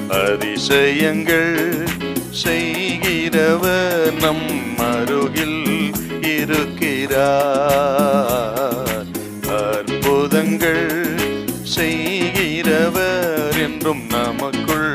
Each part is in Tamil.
அதிசயங்கள் செய்கிறவர் நம் அருகில் இருக்கிறார் அற்புதங்கள் செய்கிறவர் என்றும் நமக்குள்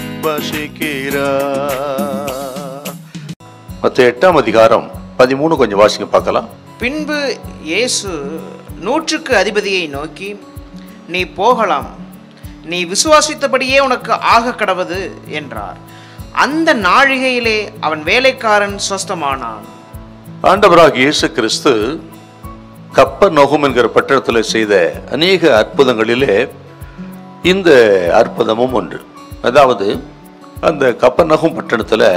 வசிக்கிறார் மற்ற எட்டாம் அதிகாரம் பதிமூணு கொஞ்சம் வாசிங்க பார்க்கலாம் பின்பு இயேசு நூற்றுக்கு அதிபதியை நோக்கி நீ போகலாம் நீ விசுவாசித்தபடியே உனக்கு ஆக கடவது என்றார் அந்த நாழிகையிலே அவன் வேலைக்காரன் சொஸ்தமானான் ஆண்டவராக இயேசு கிறிஸ்து கப்பர் நோகும் என்கிற பட்டணத்தில் செய்த அநேக அற்புதங்களிலே இந்த அற்புதமும் ஒன்று அதாவது அந்த கப்பர் நகும் பட்டணத்தில்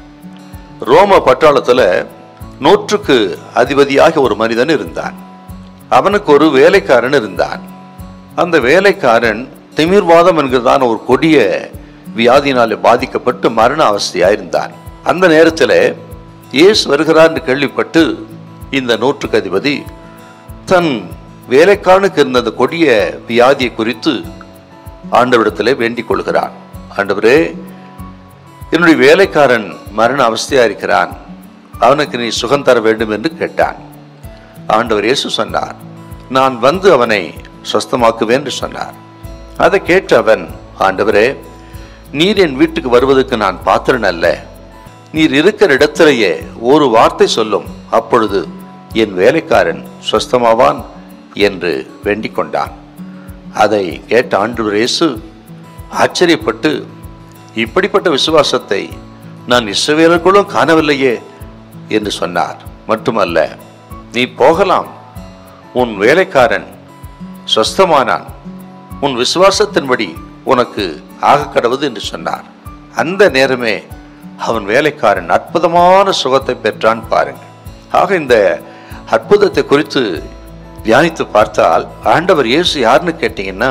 ரோம பட்டாளத்தில் நூற்றுக்கு அதிபதியாக ஒரு மனிதன் இருந்தான் அவனுக்கு ஒரு வேலைக்காரன் இருந்தான் அந்த வேலைக்காரன் திமிர்வாதம் என்கிறதான ஒரு கொடிய வியாதியினாலே பாதிக்கப்பட்டு மரண அவஸ்தையாயிருந்தான் அந்த நேரத்தில் இயேசு வருகிறார் என்று கேள்விப்பட்டு இந்த நூற்றுக்கு அதிபதி தன் வேலைக்காரனுக்கு இருந்த அந்த கொடிய வியாதியை குறித்து ஆண்டவரிடத்திலே வேண்டிக் கொள்கிறான் ஆண்டவரே என்னுடைய வேலைக்காரன் மரண அவஸ்தையா இருக்கிறான் அவனுக்கு நீ சுகம் தர வேண்டும் என்று கேட்டான் ஆண்டவர் இயேசு சொன்னார் நான் வந்து அவனை சொஸ்தமாக்குவேன் என்று சொன்னார் அதை கேட்ட அவன் ஆண்டவரே நீர் என் வீட்டுக்கு வருவதற்கு நான் பாத்திரன் அல்ல நீர் இருக்கிற இடத்திலேயே ஒரு வார்த்தை சொல்லும் அப்பொழுது என் வேலைக்காரன் சொஸ்தமாவான் என்று வேண்டிக் கொண்டான் அதை கேட்ட ஆண்டவர் இயேசு ஆச்சரியப்பட்டு இப்படிப்பட்ட விசுவாசத்தை நான் இஸ்ரவேலர்களும் காணவில்லையே என்று சொன்னார் மட்டுமல்ல நீ போகலாம் உன் வேலைக்காரன் சொஸ்தமானான் உன் விசுவாசத்தின்படி உனக்கு ஆக கடவுது என்று சொன்னார் அந்த நேரமே அவன் வேலைக்காரன் அற்புதமான சுகத்தை பெற்றான் பாருங்கள் ஆக இந்த அற்புதத்தை குறித்து தியானித்து பார்த்தால் ஆண்டவர் இயேசு யாருன்னு கேட்டீங்கன்னா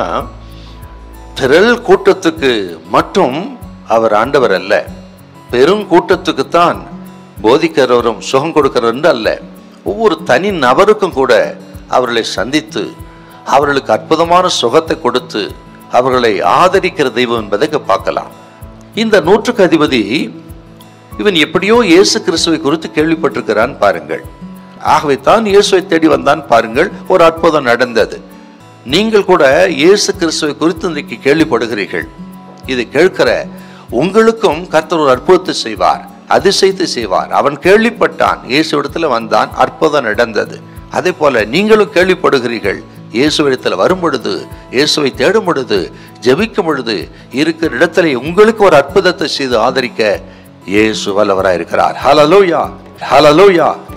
திரள் கூட்டத்துக்கு மட்டும் அவர் ஆண்டவர் அல்ல பெரும் கூட்டத்துக்குத்தான் போதிக்கிறவரும் சுகம் கொடுக்கிறவர் என்று அல்ல ஒவ்வொரு தனி நபருக்கும் கூட அவர்களை சந்தித்து அவர்களுக்கு அற்புதமான சுகத்தை கொடுத்து அவர்களை ஆதரிக்கிற தெய்வம் என்பதை இங்க பார்க்கலாம் இந்த நூற்றுக்கு அதிபதி இவன் எப்படியோ இயேசு கிறிஸ்துவை குறித்து கேள்விப்பட்டிருக்கிறான் பாருங்கள் ஆகவே தான் இயேசுவை தேடி வந்தான் பாருங்கள் ஒரு அற்புதம் நடந்தது நீங்கள் கூட இயேசு கிறிஸ்துவை குறித்து இன்றைக்கு கேள்விப்படுகிறீர்கள் இது கேட்கிற உங்களுக்கும் கர்த்தர் ஒரு அற்புதத்தை செய்வார் அதிசயத்தை செய்வார் அவன் கேள்விப்பட்டான் இயேசு இடத்துல வந்தான் அற்புதம் நடந்தது அதே போல நீங்களும் கேள்விப்படுகிறீர்கள் இயேசுவிடத்தில் வரும் பொழுது இயேசுவை தேடும் பொழுது ஜெபிக்கும் பொழுது இருக்கிற இடத்துல உங்களுக்கு ஒரு அற்புதத்தை செய்து ஆதரிக்க இயேசு வல்லவராயிருக்கிறார் ஹலலோயா ஹலலோயா